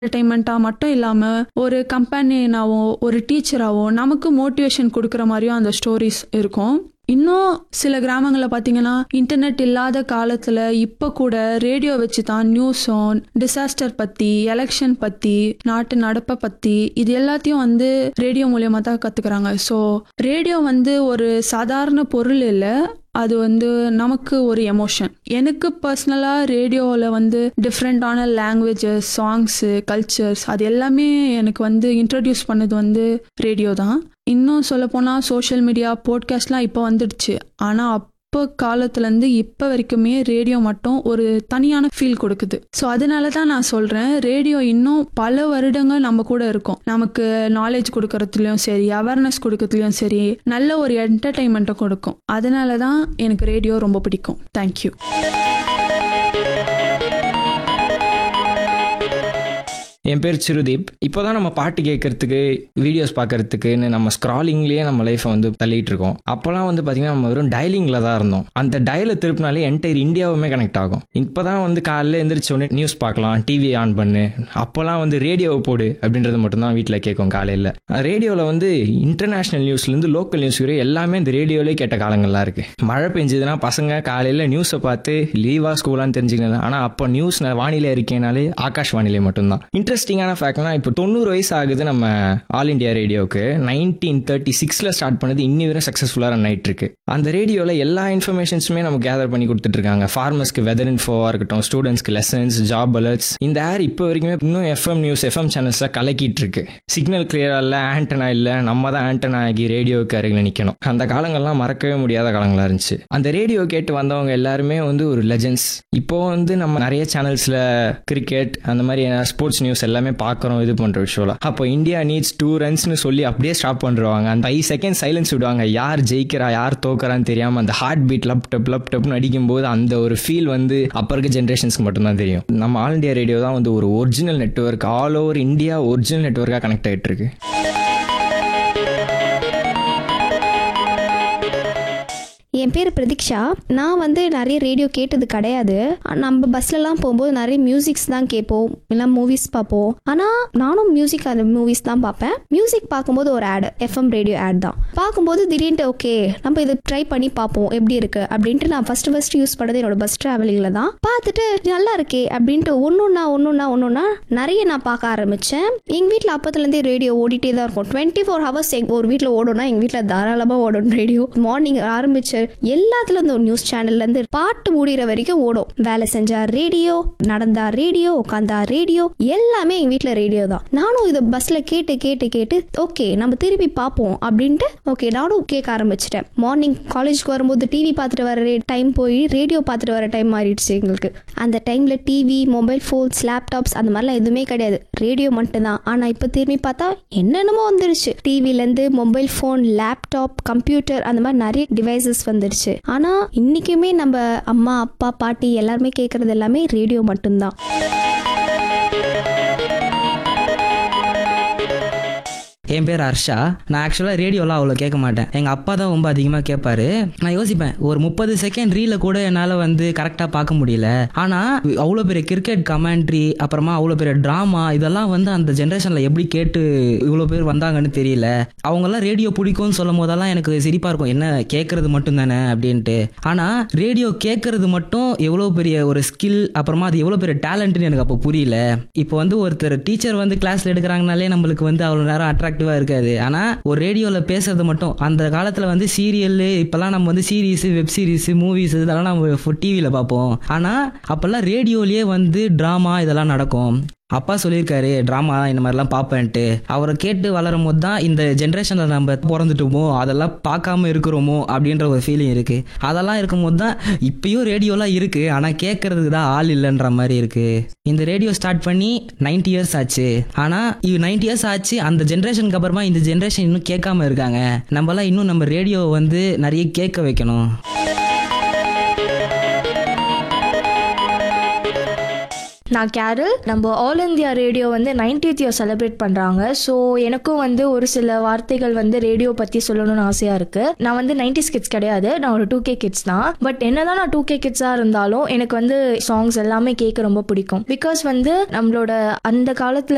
என்டர்டைன்மெண்ட்டாக மட்டும் இல்லாமல் ஒரு கம்பெனியனாவோ ஒரு டீச்சராவோ நமக்கு மோட்டிவேஷன் கொடுக்குற மாதிரியும் அந்த ஸ்டோரிஸ் இருக்கும் இன்னும் சில கிராமங்களில் பார்த்தீங்கன்னா இன்டர்நெட் இல்லாத காலத்தில் இப்போ கூட ரேடியோ வச்சு தான் நியூஸும் டிசாஸ்டர் பற்றி எலெக்ஷன் பற்றி நாட்டு நடப்பை பற்றி இது எல்லாத்தையும் வந்து ரேடியோ மூலியமாக தான் கற்றுக்குறாங்க ஸோ ரேடியோ வந்து ஒரு சாதாரண பொருள் இல்லை அது வந்து நமக்கு ஒரு எமோஷன் எனக்கு பர்சனலாக ரேடியோவில் வந்து டிஃப்ரெண்ட்டான லாங்குவேஜஸ் சாங்ஸு கல்ச்சர்ஸ் அது எல்லாமே எனக்கு வந்து இன்ட்ரடியூஸ் பண்ணது வந்து ரேடியோ தான் இன்னும் சொல்லப்போனால் சோஷியல் மீடியா போட்காஸ்ட்லாம் இப்போ வந்துடுச்சு ஆனால் அப்போ காலத்துலேருந்து இப்போ வரைக்குமே ரேடியோ மட்டும் ஒரு தனியான ஃபீல் கொடுக்குது ஸோ அதனால தான் நான் சொல்கிறேன் ரேடியோ இன்னும் பல வருடங்கள் நம்ம கூட இருக்கும் நமக்கு நாலேஜ் கொடுக்கறதுலையும் சரி அவேர்னஸ் கொடுக்கறதுலையும் சரி நல்ல ஒரு என்டர்டைன்மெண்ட்டை கொடுக்கும் அதனால தான் எனக்கு ரேடியோ ரொம்ப பிடிக்கும் தேங்க்யூ என் பேர் சிறுதீப் இப்போதான் நம்ம பாட்டு கேட்கறதுக்கு வீடியோஸ் பார்க்கறதுக்குன்னு நம்ம ஸ்க்ராலிங்லேயே நம்ம லைஃப்பை வந்து தள்ளிட்டு இருக்கோம் அப்போலாம் வந்து பார்த்தீங்கன்னா நம்ம வெறும் டயலிங்கில் தான் இருந்தோம் அந்த டயலை திருப்பினாலே என்டையர் இந்தியாவுமே கனெக்ட் ஆகும் இப்போ தான் வந்து காலையில் எந்திரிச்ச உடனே நியூஸ் பார்க்கலாம் டிவி ஆன் பண்ணு அப்போலாம் வந்து ரேடியோவை போடு அப்படின்றது மட்டும்தான் வீட்டில் கேட்கும் காலையில் ரேடியோவில் வந்து இன்டர்நேஷ்னல் நியூஸ்லேருந்து லோக்கல் நியூஸ் வரை எல்லாமே இந்த ரேடியோவிலே கேட்ட காலங்கள்லாம் இருக்குது மழை பெஞ்சதுன்னா பசங்க காலையில் நியூஸை பார்த்து லீவா ஸ்கூலான்னு தெரிஞ்சுக்கலாம் ஆனால் அப்போ நியூஸ் வானிலை இருக்கேனாலே ஆகாஷ் வானிலை மட்டும்தான் இன்ட்ரெஸ்டிங்கான ஃபேக்ட்னா இப்போ தொண்ணூறு வயசு ஆகுது நம்ம ஆல் இண்டியா ரேடியோவுக்கு நைன்டீன் தேர்ட்டி சிக்ஸில் ஸ்டார்ட் பண்ணது இன்னி வரை சக்ஸஸ்ஃபுல்லாக ரன் ஆயிட்டு இருக்கு அந்த ரேடியோவில் எல்லா இன்ஃபர்மேஷன்ஸுமே நமக்கு கேதர் பண்ணி கொடுத்துட்டு இருக்காங்க ஃபார்மர்ஸ்க்கு வெதர் இன்ஃபோவாக இருக்கட்டும் ஸ்டூடெண்ட்ஸ்க்கு லெசன்ஸ் ஜாப் அலர்ட்ஸ் இந்த ஏர் இப்போ வரைக்குமே இன்னும் எஃப்எம் நியூஸ் எஃப்எம் சேனல்ஸில் கலக்கிட்டு இருக்கு சிக்னல் கிளியராக இல்லை ஆண்டனா இல்லை நம்ம தான் ஆண்டனா ஆகி ரேடியோவுக்கு அருகில் நிற்கணும் அந்த காலங்கள்லாம் மறக்கவே முடியாத காலங்களாக இருந்துச்சு அந்த ரேடியோ கேட்டு வந்தவங்க எல்லாருமே வந்து ஒரு லெஜெண்ட்ஸ் இப்போ வந்து நம்ம நிறைய சேனல்ஸில் கிரிக்கெட் அந்த மாதிரி ஸ்போர்ட்ஸ் நியூஸ் எல்லாமே பார்க்குறோம் இது பண்ணுற விஷயம்லாம் அப்போ இந்தியா நீட்ஸ் டூ ரன்ஸ்னு சொல்லி அப்படியே ஸ்டாப் பண்ணுறாங்க அந்த ஃபைவ் செகண்ட் சைலன்ஸ் விடுவாங்க யார் ஜெயிக்கிறா யார் தோக்குறான்னு தெரியாமல் அந்த heart beat lub dub lub டப்னு அடிக்கும்போது அந்த ஒரு ஃபீல் வந்து அப்போ இருக்க ஜென்ரேஷன்ஸ்க்கு மட்டும்தான் தெரியும் நம்ம ஆல் இண்டியா ரேடியோ தான் வந்து ஒரு original network all over India original நெட்ஒர்க்காக கனெக்ட் ஆகிட்டு இருக்கு என் பேர் பிரதீக்ஷா நான் வந்து நிறைய ரேடியோ கேட்டது கிடையாது நம்ம பஸ்லலாம் போகும்போது நிறைய மியூசிக்ஸ் தான் கேட்போம் இல்லை மூவிஸ் பார்ப்போம் ஆனால் நானும் மியூசிக் அந்த மூவிஸ் தான் பார்ப்பேன் மியூசிக் பார்க்கும்போது ஒரு ஆட் எஃப்எம் ரேடியோ ஆட் தான் பார்க்கும்போது திடீர்னு ஓகே நம்ம இது ட்ரை பண்ணி பார்ப்போம் எப்படி இருக்கு அப்படின்ட்டு நான் ஃபர்ஸ்ட் ஃபர்ஸ்ட் யூஸ் பண்ணது என்னோட பஸ் ட்ராவலிங்கில் தான் பார்த்துட்டு நல்லா இருக்கே அப்படின்ட்டு ஒன்றுன்னா ஒன்றுன்னா ஒன்றுன்னா நிறைய நான் பார்க்க ஆரம்பித்தேன் எங்கள் வீட்டில் அப்பத்துலேருந்தே ரேடியோ ஓடிட்டே தான் இருக்கும் டுவெண்ட்டி ஃபோர் ஹவர்ஸ் எங்கள் ஒரு வீட்டில் ஓடும்னா எங்கள் வீட்டில் தாராளமாக ஓடும் ரேடியோ மார்னிங் ஆரம்பிச்சு எல்லாத்துல இருந்து ஒரு நியூஸ் சேனல்ல இருந்து பாட்டு முடிகிற வரைக்கும் ஓடும் வேலை செஞ்சா ரேடியோ நடந்தா ரேடியோ உட்காந்தா ரேடியோ எல்லாமே எங்க வீட்ல ரேடியோ தான் நானும் இதை பஸ்ல கேட்டு கேட்டு கேட்டு ஓகே நம்ம திருப்பி பார்ப்போம் அப்படின்ட்டு ஓகே நானும் கேட்க ஆரம்பிச்சிட்டேன் மார்னிங் காலேஜ்க்கு வரும்போது டிவி பார்த்துட்டு வர டைம் போய் ரேடியோ பார்த்துட்டு வர டைம் மாறிடுச்சு எங்களுக்கு அந்த டைம்ல டிவி மொபைல் ஃபோன்ஸ் லேப்டாப்ஸ் அந்த மாதிரிலாம் எதுவுமே கிடையாது ரேடியோ மட்டும்தான் ஆனா இப்போ திரும்பி பார்த்தா என்னென்னமோ வந்துருச்சு டிவிலேருந்து மொபைல் ஃபோன் லேப்டாப் கம்ப்யூட்டர் அந்த மாதிரி நிறைய டிவைசஸ் வந்துருச்சு ஆனா இன்னைக்குமே நம்ம அம்மா அப்பா பாட்டி எல்லாருமே கேட்கறது எல்லாமே ரேடியோ மட்டும்தான் என் பேர் ஹர்ஷா நான் ஆக்சுவலாக ரேடியோலாம் அவ்வளோ கேட்க மாட்டேன் எங்கள் அப்பா தான் ரொம்ப அதிகமாக கேட்பாரு நான் யோசிப்பேன் ஒரு முப்பது செகண்ட் ரீல கூட என்னால் வந்து கரெக்டாக பார்க்க முடியல ஆனால் அவ்வளோ பெரிய கிரிக்கெட் கமெண்ட்ரி அப்புறமா அவ்வளோ பெரிய ட்ராமா இதெல்லாம் வந்து அந்த ஜென்ரேஷனில் எப்படி கேட்டு இவ்வளோ பேர் வந்தாங்கன்னு தெரியல அவங்கெல்லாம் ரேடியோ பிடிக்கும்னு சொல்லும் போதெல்லாம் எனக்கு சிரிப்பாக இருக்கும் என்ன கேட்கறது மட்டும் தானே அப்படின்ட்டு ஆனால் ரேடியோ கேட்கறது மட்டும் எவ்வளோ பெரிய ஒரு ஸ்கில் அப்புறமா அது எவ்வளோ பெரிய டேலண்ட்னு எனக்கு அப்போ புரியல இப்போ வந்து ஒருத்தர் டீச்சர் வந்து கிளாஸில் எடுக்கிறாங்கனாலே நம்மளுக்கு வந்து அவ்வளோ நேரம் அட்ராக்டிவாக இருக்காது ஆனால் ஒரு ரேடியோவில் பேசுறது மட்டும் அந்த காலத்தில் வந்து சீரியல் இப்போல்லாம் நம்ம வந்து சீரீஸ் வெப் சீரிஸ் மூவிஸ் இதெல்லாம் நம்ம டிவியில் பார்ப்போம் ஆனால் அப்போல்லாம் ரேடியோலேயே வந்து ட்ராமா இதெல்லாம் நடக்கும் அப்பா சொல்லியிருக்காரு ட்ராமா இந்த மாதிரிலாம் பார்ப்பேன்ட்டு அவரை கேட்டு வளரும் போது தான் இந்த ஜென்ரேஷனில் நம்ம பிறந்துட்டோமோ அதெல்லாம் பார்க்காம இருக்கிறோமோ அப்படின்ற ஒரு ஃபீலிங் இருக்குது அதெல்லாம் இருக்கும்போது தான் இப்பயும் ரேடியோலாம் இருக்குது ஆனால் கேட்கறதுக்கு தான் ஆள் இல்லைன்ற மாதிரி இருக்குது இந்த ரேடியோ ஸ்டார்ட் பண்ணி நைன்டி இயர்ஸ் ஆச்சு ஆனால் இது நைன்டி இயர்ஸ் ஆச்சு அந்த ஜென்ரேஷனுக்கு அப்புறமா இந்த ஜென்ரேஷன் இன்னும் கேட்காம இருக்காங்க நம்மலாம் இன்னும் நம்ம ரேடியோ வந்து நிறைய கேட்க வைக்கணும் நான் கேரல் நம்ம ஆல் இந்தியா ரேடியோ வந்து நைன்டீத் இயர் செலிப்ரேட் பண்ணுறாங்க ஸோ எனக்கும் வந்து ஒரு சில வார்த்தைகள் வந்து ரேடியோ பற்றி சொல்லணும்னு ஆசையாக இருக்குது நான் வந்து நைன்டிஸ் கிட்ஸ் கிடையாது நான் ஒரு டூ கே கிட்ஸ் தான் பட் என்னதான் நான் டூ கே கிட்ஸாக இருந்தாலும் எனக்கு வந்து சாங்ஸ் எல்லாமே கேட்க ரொம்ப பிடிக்கும் பிகாஸ் வந்து நம்மளோட அந்த காலத்தில்